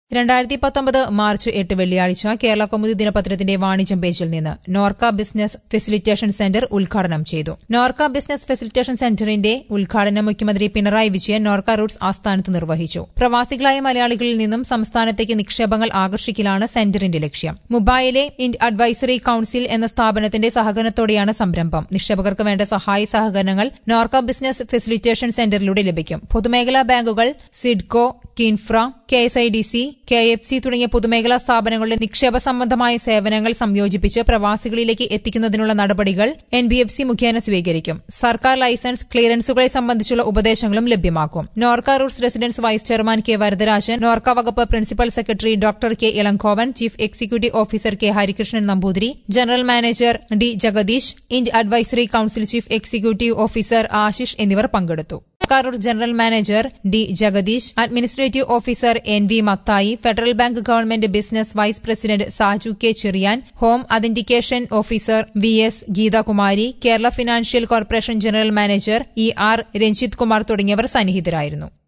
രണ്ടായിരത്തി പത്തൊമ്പത് മാർച്ച് എട്ട് വെള്ളിയാഴ്ച കേരള കൗമുദി ദിനപത്രത്തിന്റെ വാണിജ്യം പേജിൽ നിന്ന് നോർക്ക ബിസിനസ് ഫെസിലിറ്റേഷൻ സെന്റർ ഉദ്ഘാടനം ചെയ്തു നോർക്ക ബിസിനസ് ഫെസിലിറ്റേഷൻ സെന്ററിന്റെ ഉദ്ഘാടനം മുഖ്യമന്ത്രി പിണറായി വിജയൻ നോർക്ക റൂട്ട്സ് ആസ്ഥാനത്ത് നിർവഹിച്ചു പ്രവാസികളായ മലയാളികളിൽ നിന്നും സംസ്ഥാനത്തേക്ക് നിക്ഷേപങ്ങൾ ആകർഷിക്കലാണ് സെന്ററിന്റെ ലക്ഷ്യം മുംബൈയിലെ ഇൻഡ് അഡ്വൈസറി കൌൺസിൽ എന്ന സ്ഥാപനത്തിന്റെ സഹകരണത്തോടെയാണ് സംരംഭം നിക്ഷേപകർക്ക് വേണ്ട സഹായ സഹകരണങ്ങൾ നോർക്ക ബിസിനസ് ഫെസിലിറ്റേഷൻ സെന്ററിലൂടെ ലഭിക്കും പൊതുമേഖലാ ബാങ്കുകൾ SIDCO KINFRA K S I D C K F C തുടങ്ങിയ പൊതുമേഖലാ സ്ഥാപനങ്ങളുടെ നിക്ഷേപ സംബന്ധമായ സേവനങ്ങൾ സംയോജിപ്പിച്ച് പ്രവാസികളിലേക്ക് എത്തിക്കുന്നതിനുള്ള നടപടികൾ എൻ ബി എഫ് സി മുഖേന സ്വീകരിക്കും സർക്കാർ ലൈസൻസ് ക്ലിയറൻസുകളെ സംബന്ധിച്ചുള്ള ഉപദേശങ്ങളും ലഭ്യമാക്കും NORKA Roots resident vice chairman K Varadarajan NORKA വകുപ്പ് principal secretary doctor K Elangovan chief executive officer K Harikrishnan Namboothiri general manager D Jagadeesh ഇൻഡ് advisory council chief executive officer Ashish എന്നിവർ പങ്കെടുത്തു Karur general manager D Jagadeesh administrative officer N V Mathai Federal Bank government business vice president Saju K Cherian home authentication officer V S Geethakumari Kerala financial corporation general manager E R Ranjith Kumar തുടങ്ങിയവർ സന്നിഹിതരായിരുന്നു